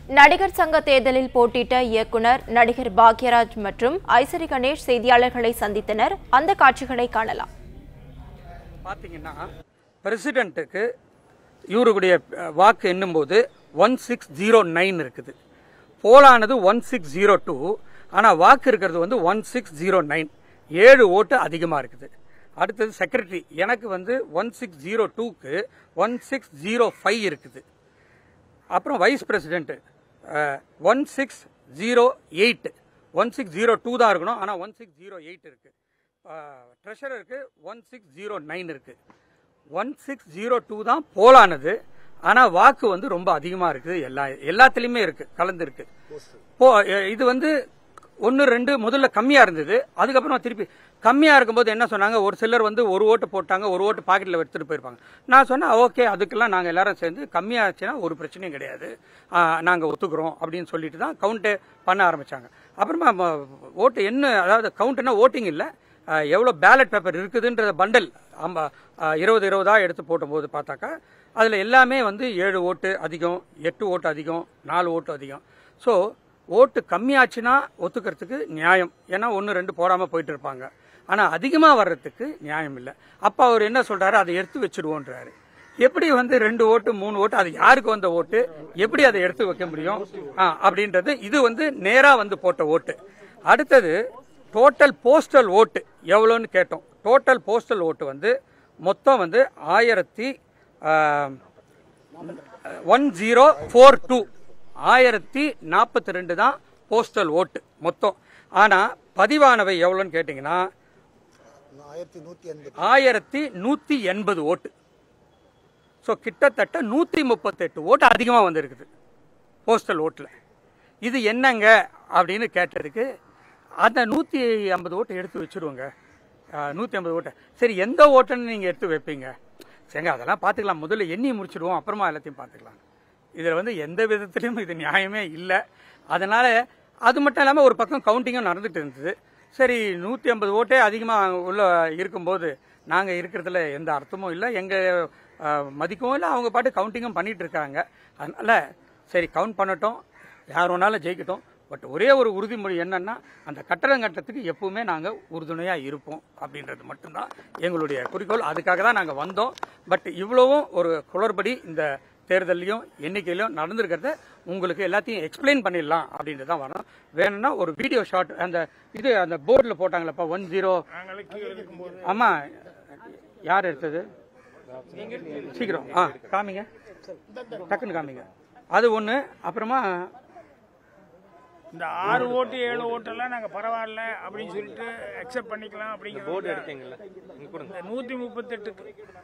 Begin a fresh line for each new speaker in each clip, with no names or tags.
நடிகர் சங்க தேர்தலில் போட்டியிட்ட இயக்குனர் நடிகர் பாக்யராஜ் மற்றும் ஐசரி கணேஷ் செய்தியாளர்களை சந்தித்தனர் அந்த காட்சிகளை காணலாம்
பார்த்தீங்கன்னா பிரசிடெண்ட்டுக்கு இவருடைய அஹ், வாக்கு எண்ணும்போது ஒன் சிக்ஸ் ஜீரோ நைன் இருக்குது போலானது ஒன் சிக்ஸ் ஜீரோ டூ ஆனால் வாக்கு இருக்கிறது வந்து ஒன் சிக்ஸ் ஜீரோ நைன் ஏழு ஓட்டு அதிகமாக இருக்குது அடுத்தது செக்ரட்டரி எனக்கு வந்து ஒன் சிக்ஸ் ஜீரோ டூக்கு ஒன் சிக்ஸ் ஜீரோ ஃபைவ் இருக்குது அப்புறம் vice president one six zero eight one six zero two தான் இருக்கணும் ஆனால் ஒன் சிக்ஸ் ஜீரோ எயிட் இருக்கு ட்ரெஷரருக்கு ஒன் சிக்ஸ் ஜீரோ நைன் இருக்கு ஒன் சிக்ஸ் ஜீரோ டூ தான் போலானது ஆனால் வாக்கு வந்து ரொம்ப அதிகமாக இருக்குது எல்லா எல்லாத்துலேயுமே இருக்கு கலந்து இருக்கு போ அஹ், இது வந்து ஒன்று ரெண்டு முதல்ல கம்மியாக இருந்தது அதுக்கப்புறமா திருப்பி கம்மியாக இருக்கும்போது என்ன சொன்னாங்க ஒரு சிலர் வந்து ஒரு ஓட்டு போட்டாங்க ஒரு ஓட்டு பாக்கெட்டில் எடுத்துகிட்டு போயிருப்பாங்க நான் சொன்னேன் ஓகே அதுக்கெல்லாம் நாங்கள் எல்லாரும் சேர்ந்து கம்மியாச்சுன்னா ஒரு பிரச்சனையும் கிடையாது நாங்கள் ஒத்துக்கிறோம் அப்படின்னு சொல்லிட்டு தான் கவுண்ட்டு பண்ண ஆரம்பிச்சாங்க அப்புறமா ம- ஓட்டு என்ன அதாவது கவுண்ட்னா ஓட்டிங் இல்லை எவ்வளோ பேலட் பேப்பர் இருக்குதுன்ற பண்டல் ஆமா அஹ், இருபது இருபதா எடுத்து போடும்போது பார்த்தாக்கா அதில் எல்லாமே வந்து ஏழு ஓட்டு அதிகம் எட்டு ஓட்டு அதிகம் நாலு ஓட்டு அதிகம் ஸோ ஓட்டு கம்மியாச்சுன்னா ஒத்துக்கிறதுக்கு நியாயம் ஏன்னா ஒன்று ரெண்டு போடாமல் போயிட்டு இருப்பாங்க ஆனால் அதிகமாக வர்றதுக்கு நியாயம் இல்லை அப்போ அவர் என்ன சொல்றாரு அதை எடுத்து வச்சிருவோன்றாரு எப்படி வந்து ரெண்டு ஓட்டு மூணு ஓட்டு அது யாருக்கு வந்த ஓட்டு எப்படி அதை எடுத்து வைக்க முடியும் ஆ, அப்படின்றது இது வந்து நேரா வந்து போட்ட ஓட்டு அடுத்தது டோட்டல் போஸ்டல் ஓட்டு எவ்வளோன்னு கேட்டோம் டோட்டல் போஸ்டல் ஓட்டு வந்து மொத்தம் வந்து ஆயிரத்தி ஒன் ஜீரோ ஃபோர் டூ ஆயிரத்தி நாற்பத்தி ரெண்டு தான் போஸ்டல் ஓட்டு மொத்தம் ஆனால் பதிவானவை எவ்வளோன்னு கேட்டிங்கன்னா
ஆயிரத்தி நூத்தி எண்பது
ஆயிரத்தி நூற்றி எண்பது ஓட்டு ஸோ கிட்டத்தட்ட நூற்றி முப்பத்தெட்டு ஓட்டு அதிகமாக வந்திருக்குது போஸ்டல் ஓட்டில் இது என்னங்க அப்படின்னு கேட்டதுக்கு அந்த நூற்றி ஐம்பது ஓட்டு எடுத்து வச்சுருவோங்க நூற்றி ஐம்பது ஓட்டு சரி எந்த ஓட்டுன்னு நீங்கள் எடுத்து வைப்பீங்க சரிங்க அதெல்லாம் பார்த்துக்கலாம் முதல்ல எண்ணி முடிச்சிடுவோம் அப்புறமா எல்லாத்தையும் பார்த்துக்கலாம் இதில் வந்து எந்த விதத்துலையும் இது நியாயமே இல்லை அதனால் அது மட்டும் இல்லாமல் ஒரு பக்கம் கவுண்டிங்கும் நடந்துட்டு இருந்தது சரி நூற்றி ஐம்பது ஓட்டே அதிகமாக உள்ள இருக்கும்போது நாங்கள் இருக்கிறதுல எந்த அர்த்தமும் இல்லை எங்கள் மதிக்கவும் இல்லை அவங்க பாட்டு கவுண்டிங்கும் பண்ணிட்டு இருக்காங்க அதனால் சரி கவுண்ட் பண்ணட்டும் யார் வேணாலும் ஜெயிக்கட்டும் பட் ஒரே ஒரு உறுதிமொழி என்னன்னா அந்த கட்டடம் கட்டத்துக்கு எப்பவுமே நாங்கள் உறுதுணையாக இருப்போம் அப்படின்றது மட்டும்தான் எங்களுடைய குறிக்கோள் அதுக்காக தான் நாங்கள் வந்தோம் பட் இவ்வளவும் ஒரு குளறுபடி இந்த தேர்தல்லையும் எண்ணிக்கையிலும் நடந்திருக்கிறத உங்களுக்கு எல்லாத்தையும் எக்ஸ்பிளைன் பண்ணிடலாம் அப்படின்றது தான் வரோம் வேணும்னா ஒரு வீடியோ ஷாட் அந்த இது அந்த போர்டில் போட்டாங்களப்பா ஒன் ஜீரோ ஆமாம் யார் எடுத்தது சீக்கிரம் ஆ காமிங்க டக்குன்னு காமிங்க அது ஒன்று அப்புறமா
இந்த ஆறு ஓட்டு ஏழு ஓட்டெல்லாம் நாங்க பரவாயில்ல அப்படின்னு சொல்லிட்டு அக்செப்ட் பண்ணிக்கலாம் அப்படிங்கிறது போர்டு எடுத்தீங்கல்ல இந்த நூத்தி முப்பத்தெட்டுக்கு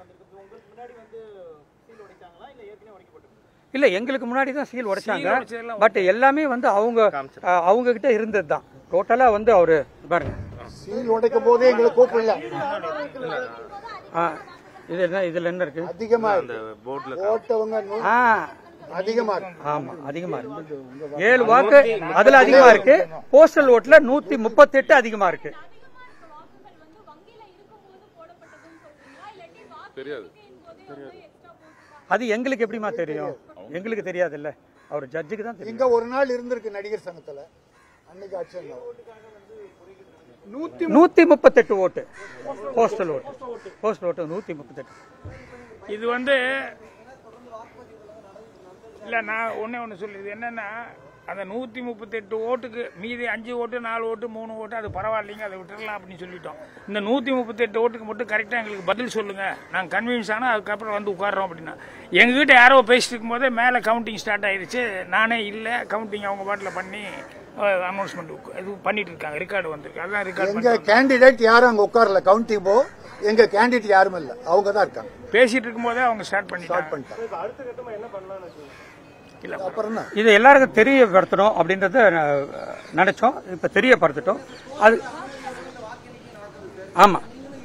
இல்ல எங்களுக்கு முன்னாடி தான் சீல் உடைச்சாங்க
சீல் உடைச்சதெல்லாம்
பட் எல்லாமே வந்து அவங்க அஹ், அவங்க கிட்ட இருந்தது தான் டோட்டலா வந்து அவரு பாருங்க
சீல் உடைக்கும் போதே எங்களுக்கு கூப்பிடல
ஆ, இது என்ன இதுல என்ன இருக்கு
அதிகமா ஓட்டவங்க நூ-
ஆ
அதிகமா இருக்கு.
ஆமா அதிகமா இருக்கு ஏழு வாக்கு அதுல அதிகமா இருக்கு போஸ்டல் ஓட்டுல நூத்தி முப்பத்தெட்டு அதிகமா இருக்கு அது எங்களுக்கு எப்படிமா தெரியும் எங்களுக்கு தெரியாது இல்ல அவர் ஜட்ஜுக்கு தான் தெரியும்
இங்க ஒரு நாள் இருந்திருக்கு நடிகர் சங்கத்துல அன்னைக்கு ஆச்சு நூத்தி
நூத்தி முப்பத்தெட்டு ஓட்டு போஸ்டல் ஓட்டு போஸ்டல் ஓட்டு நூத்தி முப்பத்தெட்டு
இது வந்து இல்ல நான் ஒண்ணே ஒண்ணு சொல்லுது என்னன்னா அந்த நூத்தி முப்பத்தெட்டு ஓட்டுக்கு மீதி அஞ்சு ஓட்டு நாலு ஓட்டு மூணு ஓட்டு அது பரவாயில்லைங்க அதை விட்டுறலாம் அப்படின்னு சொல்லிட்டோம் இந்த நூத்தி முப்பத்தெட்டு ஓட்டுக்கு மட்டும் கரெக்டா எங்களுக்கு பதில் சொல்லுங்க நாங்க கன்வின்ஸ் ஆனா அதுக்கப்புறம் வந்து உட்கார்றோம் அப்படின்னா எங்ககிட்ட யாரோ பேசிட்டு இருக்கும்போதே மேல கவுண்டிங் ஸ்டார்ட் ஆயிருச்சு நானே இல்ல கவுண்டிங் அவங்க பாட்டில் பண்ணி அனௌன்ஸ்மெண்ட் இது பண்ணிட்டு இருக்காங்க ரெக்கார்டு வந்திருக்கு அதான் ரெக்கார்ட்
எங்க கேண்டிடேட் யாரும் அங்க உட்காரல கவுண்டிங் போ எங்க கேண்டிடேட் யாரும் இல்ல அவங்க தான் இருக்காங்க
பேசிட்டு இருக்கும்போதே அவங்க ஸ்டார்ட்
ஸ்டார்ட்
பண்ணிட்டாங்க
பண்ணிட்டாங்க
இல்ல
அப்புறம் என்ன
இது எல்லாருக்கும் தெரியப்படுத்தணும் அப்படின்றத அஹ், நினைச்சோம் இப்ப தெரியப்படுத்திட்டோம் அது ஆமா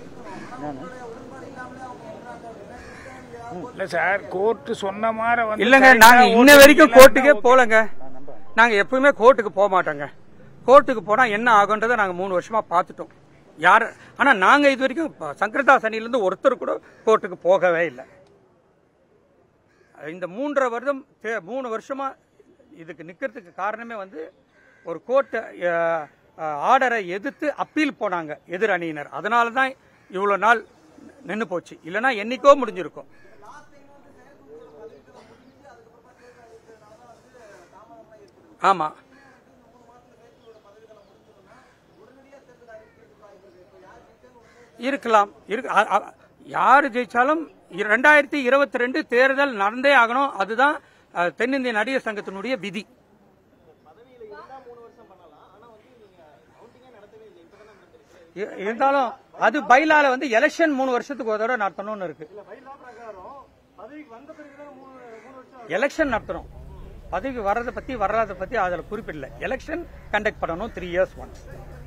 இல்ல சார் கோர்ட் சொன்ன மாதிரி வந்து
இல்லங்க
correct ஆ
நாங்க இன்ன
ஓட்டு
வரைக்கும்
இல்லைன்னா
கோர்ட்டுக்கே
okay.
போலங்க நாங்க எப்பவுமே கோர்ட்டுக்கு போக மாட்டோங்க கோர்ட்டுக்கு போனா என்ன ஆகுன்றதை நாங்க மூணு வருஷமா பார்த்துட்டோம் யார் ஆனா நாங்க இது வரைக்கும் ப- சங்கரதாஸ் அணியில இருந்து ஒருத்தர் கூட கோர்ட்டுக்கு போகவே இல்லை இந்த மூன்றரை வருடம் தே- மூணு வருஷமா இதுக்கு நிக்கிறதுக்கு காரணமே வந்து ஒரு கோர்ட் ஆர்டரை எதிர்த்து அப்பீல் போனாங்க எதிர் அணியினர் அதனால தான் இவ்வளோ நாள் நின்று போச்சு இல்லைன்னா என்னைக்கோ முடிஞ்சிருக்கும் ஆமா இருக்கலாம் இருக்கு அ- அ- யாரு ஜெயிச்சாலும் இ- ரெண்டாயிரத்தி இருபத்தி ரெண்டு தேர்தல் நடந்தே ஆகணும் அதுதான் அ, தென்னிந்திய நடிகர் சங்கத்தினுடைய விதி இ- இருந்தாலும் அது பைலால வந்து எலெக்ஷன் மூணு வருஷத்துக்கு ஒரு தடவை நடத்தணும்னு இருக்கு எலெக்ஷன் நடத்தணும் பதவி வர்றதை பத்தி வர்றதை பத்தி அதுல குறிப்பிடல எலெக்ஷன் கண்டக்ட் பண்ணணும் த்ரீ இயர்ஸ் ஒன்ஸ்